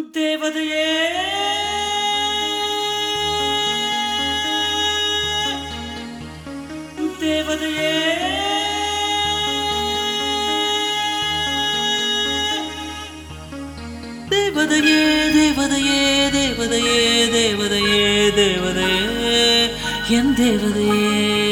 தேவதையே தேவதையே தேவதையே தேவதையே தேவதையே தேவதையே தேவதையே என் தேவதையே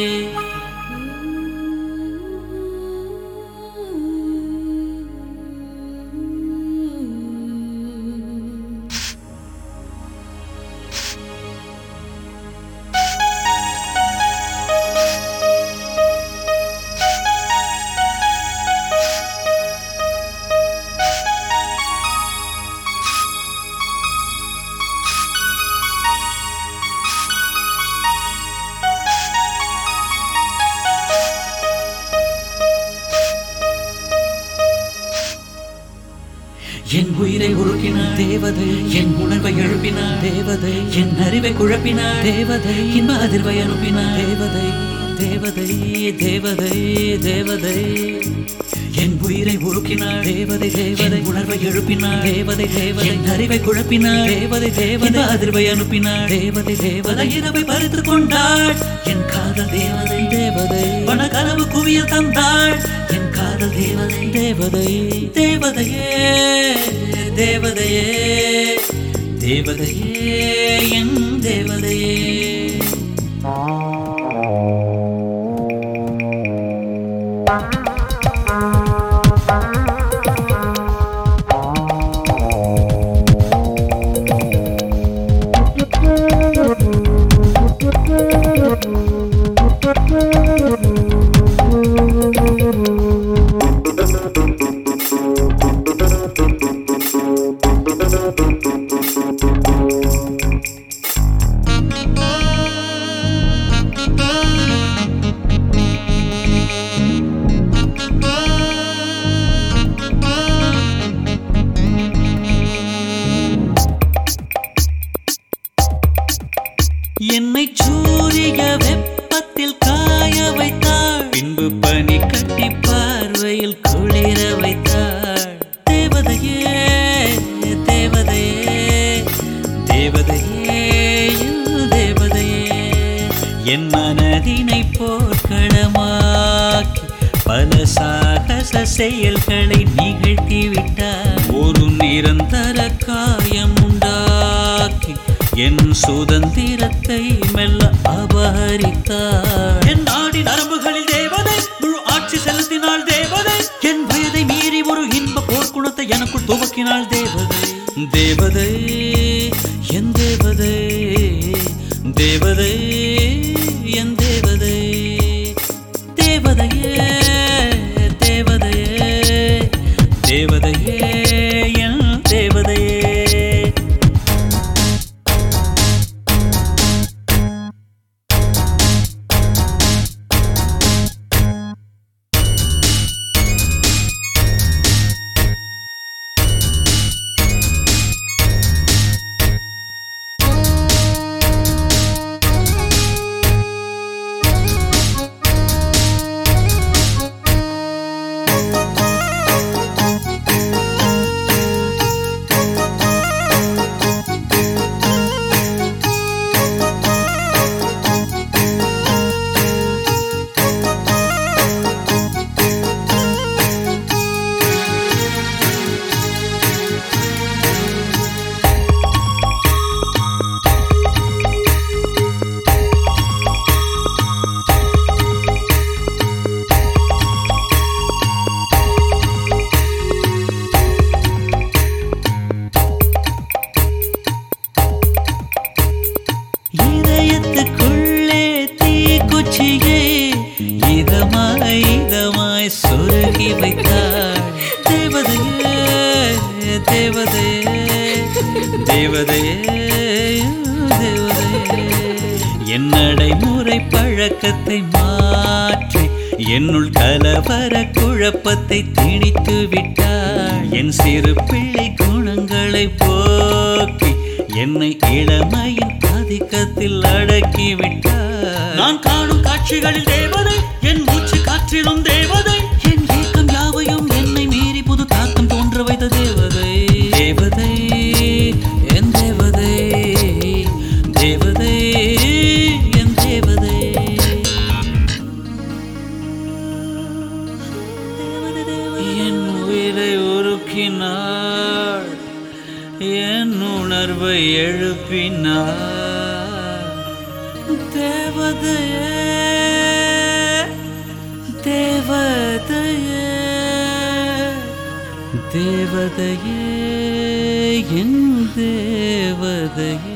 என் உயிரை உருக்கினார் தேவதை என் உணர்வை எழுப்பினார் தேவதை என் அறிவை குழப்பினார் தேவதை இன்ப அதிர்வை அனுப்பினார் தேவதை தேவதை தேவதை தேவதை என் உயிரை உருக்கினார் தேவதை தேவதை உணர்வை எழுப்பினார் தேவதை தேவதை என் அறிவை குழப்பினார் தேவதை தேவதை அதிர்வை அனுப்பினார் தேவதை தேவதை இரவை பறித்து கொண்டாள் என் காதல் தேவதை தேவதை பண கனவு குவியல் தந்தாள் என் காதல் தேவதை தேவதை தேவதையே தேவதையே தேவதையே என் தேவதையே என்னை சூரிய வெப்பத்தில் காய வைத்தாள் பின்பு பனி கட்டி பார்வையில் குளிர வைத்தாள் தேவதையே தேவதையே தேவதையே என் தேவதையே என் மனதினை போர்க்களமாக்கி பல சாகச செயல்களை நிகழ்த்தி விட்டார் ஒரு நிரந்தர காயம் உண்டாக்கி என் சுதந்திரத்தை மெல்ல அபகரித்தார் என் நாடி நரம்புகளில் தேவதை முழு ஆட்சி செலுத்தினாள் தேவதை என் வயதை மீறி ஒரு இன்ப போர்க்குணத்தை எனக்குள் துவக்கினாள் தேவதை தேவதை என் தேவதை தேவதை என் தேவதை தேவதையே தேவதையே தேவதையே என் தேவதையே இதயத்துக்குள்ளே தீக்குச்சியே இதமாய் இதமாய் சொருகி வைத்தாள் தேவதையே தேவதையே தேவதையே தேவதையே என் நடைமுறை பழக்கத்தை மாற்றி என்னுள் கலவர குழப்பத்தை திணித்து விட்டாள் என் சிறு பிள்ளை குணங்களை போக்கி என்னை இளமையின் ஆதிக்கத்தில் அடக்கி விட்டார் நான் காணும் காட்சிகளில் தேவதை என் மூச்சு காற்றிலும் தேவதை என் ஏக்கம் யாவையும் என்னை மீறி புது தாக்கம் தோன்ற வைத்த தேவதை தேவதை உருக்கினாள் என் உணர்வை எழுப்பினாள் தேவதையே தேவதையே தேவதையே என் தேவதையே